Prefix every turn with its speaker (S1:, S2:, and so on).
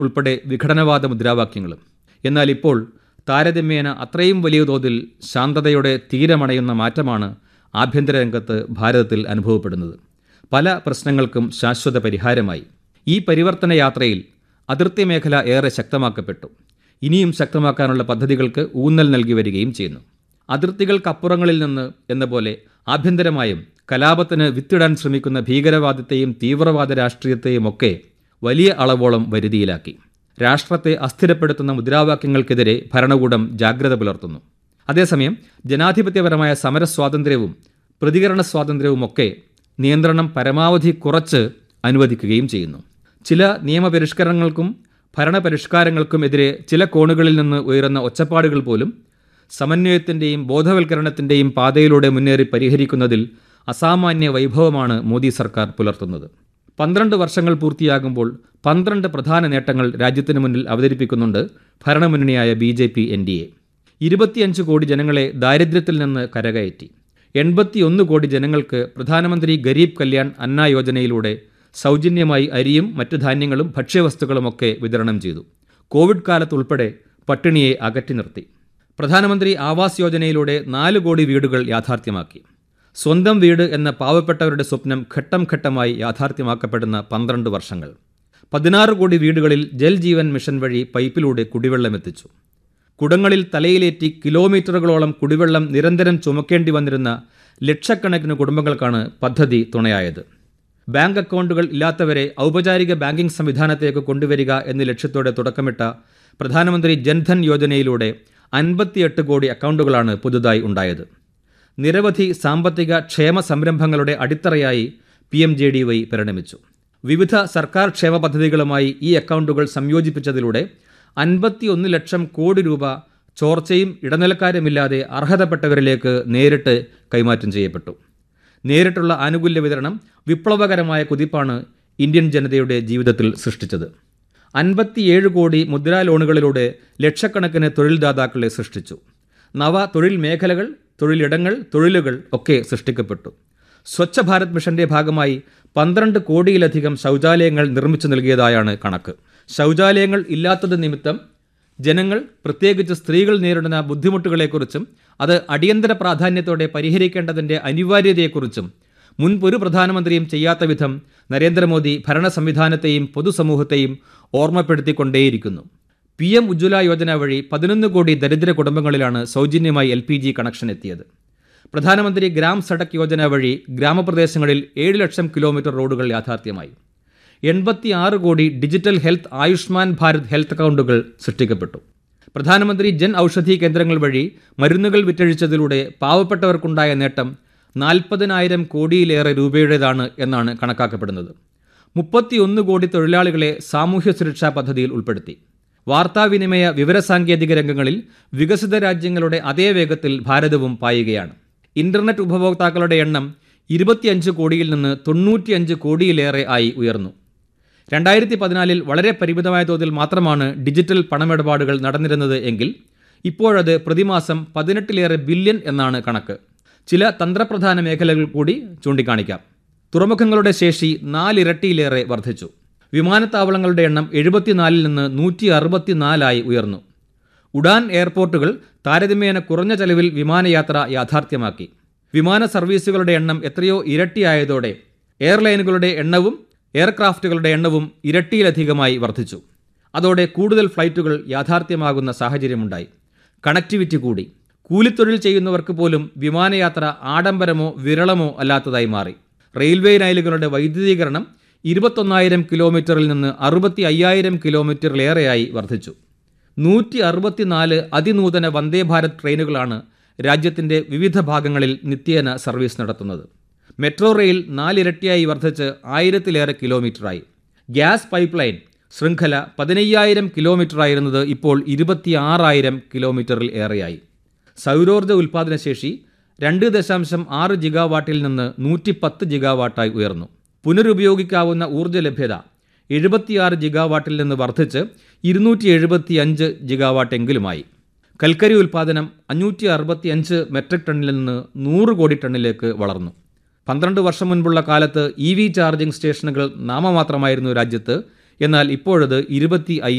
S1: ഉൾപ്പെടെ വിഘടനവാദ മുദ്രാവാക്യങ്ങളും എന്നാൽ ഇപ്പോൾ താരതമ്യേന അത്രയും വലിയ തോതിൽ ശാന്തതയുടെ തീരമണയുന്ന മാറ്റമാണ് ആഭ്യന്തര രംഗത്ത് ഭാരതത്തിൽ അനുഭവപ്പെടുന്നത് പല പ്രശ്നങ്ങൾക്കും ശാശ്വത പരിഹാരമായി ഈ പരിവർത്തന യാത്രയിൽ അതിർത്തി മേഖല ഏറെ ശക്തമാക്കപ്പെട്ടു ഇനിയും ശക്തമാക്കാനുള്ള പദ്ധതികൾക്ക് ഊന്നൽ നൽകി വരികയും ചെയ്യുന്നു അതിർത്തികൾക്കപ്പുറങ്ങളിൽ നിന്ന് എന്ന പോലെ ആഭ്യന്തരമായും കലാപത്തിന് വിത്തിടാൻ ശ്രമിക്കുന്ന ഭീകരവാദത്തെയും തീവ്രവാദ രാഷ്ട്രീയത്തെയും ഒക്കെ വലിയ അളവോളം വരുതിയിലാക്കി രാഷ്ട്രത്തെ അസ്ഥിരപ്പെടുത്തുന്ന മുദ്രാവാക്യങ്ങൾക്കെതിരെ ഭരണകൂടം ജാഗ്രത പുലർത്തുന്നു അതേസമയം ജനാധിപത്യപരമായ സമര സ്വാതന്ത്ര്യവും പ്രതികരണ സ്വാതന്ത്ര്യവുമൊക്കെ നിയന്ത്രണം പരമാവധി കുറച്ച് അനുവദിക്കുകയും ചെയ്യുന്നു ചില നിയമപരിഷ്കരണങ്ങൾക്കും ഭരണപരിഷ്കാരങ്ങൾക്കും എതിരെ ചില കോണുകളിൽ നിന്ന് ഉയരുന്ന ഒച്ചപ്പാടുകൾ പോലും സമന്വയത്തിൻ്റെയും ബോധവൽക്കരണത്തിൻ്റെയും പാതയിലൂടെ മുന്നേറി പരിഹരിക്കുന്നതിൽ അസാമാന്യ വൈഭവമാണ് മോദി സർക്കാർ പുലർത്തുന്നത് പന്ത്രണ്ട് വർഷങ്ങൾ പൂർത്തിയാകുമ്പോൾ പന്ത്രണ്ട് പ്രധാന നേട്ടങ്ങൾ രാജ്യത്തിന് മുന്നിൽ അവതരിപ്പിക്കുന്നുണ്ട് ഭരണമുന്നണിയായ B J P N D A ഇരുപത്തിയഞ്ച് കോടി ജനങ്ങളെ ദാരിദ്ര്യത്തിൽ നിന്ന് കരകയറ്റി എൺപത്തിയൊന്ന് കോടി ജനങ്ങൾക്ക് പ്രധാനമന്ത്രി ഗരീബ് കല്യാൺ അന്ന യോജനയിലൂടെ സൗജന്യമായി അരിയും മറ്റ് ധാന്യങ്ങളും ഭക്ഷ്യവസ്തുക്കളുമൊക്കെ വിതരണം ചെയ്തു കോവിഡ് കാലത്തുൾപ്പെടെ പട്ടിണിയെ അകറ്റി നിർത്തി പ്രധാനമന്ത്രി ആവാസ് യോജനയിലൂടെ നാല് കോടി വീടുകൾ യാഥാർത്ഥ്യമാക്കി സ്വന്തം വീട് എന്ന പാവപ്പെട്ടവരുടെ സ്വപ്നം ഘട്ടം ഘട്ടമായി യാഥാർത്ഥ്യമാക്കപ്പെടുന്ന പന്ത്രണ്ട് വർഷങ്ങൾ പതിനാറ് കോടി വീടുകളിൽ ജൽ ജീവൻ മിഷൻ വഴി പൈപ്പിലൂടെ കുടിവെള്ളം എത്തിച്ചു കുടങ്ങളിൽ തലയിലേറ്റി കിലോമീറ്ററുകളോളം കുടിവെള്ളം നിരന്തരം ചുമക്കേണ്ടി വന്നിരുന്ന ലക്ഷക്കണക്കിന് കുടുംബങ്ങൾക്കാണ് പദ്ധതി തുണയായത് ബാങ്ക് അക്കൗണ്ടുകൾ ഇല്ലാത്തവരെ ഔപചാരിക ബാങ്കിംഗ് സംവിധാനത്തേക്ക് കൊണ്ടുവരിക എന്ന ലക്ഷ്യത്തോടെ തുടക്കമിട്ട പ്രധാനമന്ത്രി ജൻധൻ യോജനയിലൂടെ അൻപത്തിയെട്ട് കോടി അക്കൗണ്ടുകളാണ് പുതുതായി ഉണ്ടായത് നിരവധി സാമ്പത്തിക ക്ഷേമ സംരംഭങ്ങളുടെ അടിത്തറയായി P M J D Y പരിണമിച്ചു വിവിധ സർക്കാർ ക്ഷേമ പദ്ധതികളുമായി ഈ അക്കൗണ്ടുകൾ സംയോജിപ്പിച്ചതിലൂടെ അൻപത്തിയൊന്ന് ലക്ഷം കോടി രൂപ ചോർച്ചയും ഇടനിലക്കാരുമില്ലാതെ അർഹതപ്പെട്ടവരിലേക്ക് നേരിട്ട് കൈമാറ്റം ചെയ്യപ്പെട്ടു നേരിട്ടുള്ള ആനുകൂല്യ വിതരണം വിപ്ലവകരമായ കുതിപ്പാണ് ഇന്ത്യൻ ജനതയുടെ ജീവിതത്തിൽ സൃഷ്ടിച്ചത് അൻപത്തിയേഴ് കോടി മുദ്രാ ലോണുകളിലൂടെ ലക്ഷക്കണക്കിന് തൊഴിൽദാതാക്കളെ സൃഷ്ടിച്ചു നവ തൊഴിൽ മേഖലകൾ തൊഴിലിടങ്ങൾ തൊഴിലുകൾ ഒക്കെ സൃഷ്ടിക്കപ്പെട്ടു സ്വച്ഛ ഭാരത് മിഷന്റെ ഭാഗമായി പന്ത്രണ്ട് കോടിയിലധികം ശൗചാലയങ്ങൾ നിർമ്മിച്ചു നൽകിയതായാണ് കണക്ക് ശൗചാലയങ്ങൾ ഇല്ലാത്തത് നിമിത്തം ജനങ്ങൾ പ്രത്യേകിച്ച് സ്ത്രീകൾ നേരിടുന്ന ബുദ്ധിമുട്ടുകളെക്കുറിച്ചും അത് അടിയന്തര പ്രാധാന്യത്തോടെ പരിഹരിക്കേണ്ടതിൻ്റെ അനിവാര്യതയെക്കുറിച്ചും മുൻപൊരു പ്രധാനമന്ത്രിയും ചെയ്യാത്ത വിധം നരേന്ദ്രമോദി ഭരണ സംവിധാനത്തെയും പൊതുസമൂഹത്തെയും ഓർമ്മപ്പെടുത്തിക്കൊണ്ടേയിരിക്കുന്നു പി എം ഉജ്ജ്വല യോജന വഴി പതിനൊന്ന് കോടി ദരിദ്ര കുടുംബങ്ങളിലാണ് സൗജന്യമായി എൽ പി ജി കണക്ഷൻ എത്തിയത് പ്രധാനമന്ത്രി ഗ്രാം സഡക് യോജന വഴി ഗ്രാമപ്രദേശങ്ങളിൽ ഏഴ് ലക്ഷം കിലോമീറ്റർ റോഡുകൾ യാഥാർത്ഥ്യമായി എൺപത്തിയാറ് കോടി digital health Ayushman Bharat health അക്കൗണ്ടുകൾ സൃഷ്ടിക്കപ്പെട്ടു പ്രധാനമന്ത്രി ജൻ ഔഷധി കേന്ദ്രങ്ങൾ വഴി മരുന്നുകൾ വിറ്റഴിച്ചതിലൂടെ പാവപ്പെട്ടവർക്കുണ്ടായ നേട്ടം നാൽപ്പതിനായിരം കോടിയിലേറെ രൂപയുടേതാണ് എന്നാണ് കണക്കാക്കപ്പെടുന്നത് മുപ്പത്തിയൊന്ന് കോടി തൊഴിലാളികളെ സാമൂഹ്യ സുരക്ഷാ പദ്ധതിയിൽ ഉൾപ്പെടുത്തി വാർത്താവിനിമയ വിവരസാങ്കേതിക രംഗങ്ങളിൽ വികസിത രാജ്യങ്ങളുടെ അതേ വേഗത്തിൽ ഭാരതവും പായുകയാണ് ഇന്റർനെറ്റ് ഉപഭോക്താക്കളുടെ എണ്ണം ഇരുപത്തിയഞ്ച് കോടിയിൽ നിന്ന് തൊണ്ണൂറ്റിയഞ്ച് കോടിയിലേറെ ആയി ഉയർന്നു രണ്ടായിരത്തി പതിനാലിൽ വളരെ പരിമിതമായ തോതിൽ മാത്രമാണ് ഡിജിറ്റൽ പണമിടപാടുകൾ നടന്നിരുന്നത് എങ്കിൽ ഇപ്പോഴത് പ്രതിമാസം പതിനെട്ടിലേറെ ബില്യൺ എന്നാണ് കണക്ക് ചില തന്ത്രപ്രധാന മേഖലകൾ കൂടി ചൂണ്ടിക്കാണിക്കാം തുറമുഖങ്ങളുടെ ശേഷി നാലിരട്ടിയിലേറെ വർദ്ധിച്ചു വിമാനത്താവളങ്ങളുടെ എണ്ണം എഴുപത്തിനാലിൽ നിന്ന് നൂറ്റി അറുപത്തിനാലായി ഉയർന്നു ഉഡാൻ എയർപോർട്ടുകൾ താരതമ്യേന കുറഞ്ഞ ചെലവിൽ വിമാനയാത്ര യാഥാർത്ഥ്യമാക്കി വിമാന സർവീസുകളുടെ എണ്ണം എത്രയോ ഇരട്ടിയായതോടെ എയർലൈനുകളുടെ എണ്ണവും എയർക്രാഫ്റ്റുകളുടെ എണ്ണവും ഇരട്ടിയിലധികമായി വർദ്ധിച്ചു അതോടെ കൂടുതൽ ഫ്ലൈറ്റുകൾ യാഥാർത്ഥ്യമാകുന്ന സാഹചര്യമുണ്ടായി കണക്ടിവിറ്റി കൂടി കൂലിത്തൊഴിൽ ചെയ്യുന്നവർക്ക് പോലും വിമാനയാത്ര ആഡംബരമോ വിരളമോ അല്ലാത്തതായി മാറി റെയിൽവേ ലൈനുകളുടെ വൈദ്യുതീകരണം ഇരുപത്തൊന്നായിരം കിലോമീറ്ററിൽ നിന്ന് അറുപത്തി അയ്യായിരം കിലോമീറ്ററിലേറെയായി വർദ്ധിച്ചു നൂറ്റി അറുപത്തിനാല് അതിനൂതന വന്ദേ ഭാരത് ട്രെയിനുകളാണ് രാജ്യത്തിൻ്റെ വിവിധ ഭാഗങ്ങളിൽ നിത്യേന സർവീസ് നടത്തുന്നത് മെട്രോ റെയിൽ നാലിരട്ടിയായി വർദ്ധിച്ച് ആയിരത്തിലേറെ കിലോമീറ്ററായി ഗ്യാസ് പൈപ്പ് ലൈൻ ശൃംഖല പതിനയ്യായിരം കിലോമീറ്ററായിരുന്നത് ഇപ്പോൾ ഇരുപത്തിയാറായിരം കിലോമീറ്ററിൽ ഏറെയായി സൗരോർജ്ജ ഉൽപ്പാദനശേഷി രണ്ട് ദശാംശം ആറ് ജിഗാവാട്ടിൽ നിന്ന് നൂറ്റി പത്ത് ജിഗാവാട്ടായി ഉയർന്നു പുനരുപയോഗിക്കാവുന്ന ഊർജ്ജ ലഭ്യത എഴുപത്തിയാറ് ജിഗാവാട്ടിൽ നിന്ന് വർദ്ധിച്ച് ഇരുന്നൂറ്റി എഴുപത്തി അഞ്ച് ജിഗാവാട്ടെങ്കിലുമായി കൽക്കരി ഉൽപ്പാദനം അഞ്ഞൂറ്റി അറുപത്തി അഞ്ച് മെട്രിക് ടണ്ണിൽ നിന്ന് നൂറ് കോടി ടണ്ണിലേക്ക് വളർന്നു പന്ത്രണ്ട് വർഷം മുൻപുള്ള കാലത്ത് ഇ വി ചാർജിംഗ് സ്റ്റേഷനുകൾ നാമമാത്രമായിരുന്നു രാജ്യത്ത് എന്നാൽ ഇപ്പോഴത് ഇരുപത്തി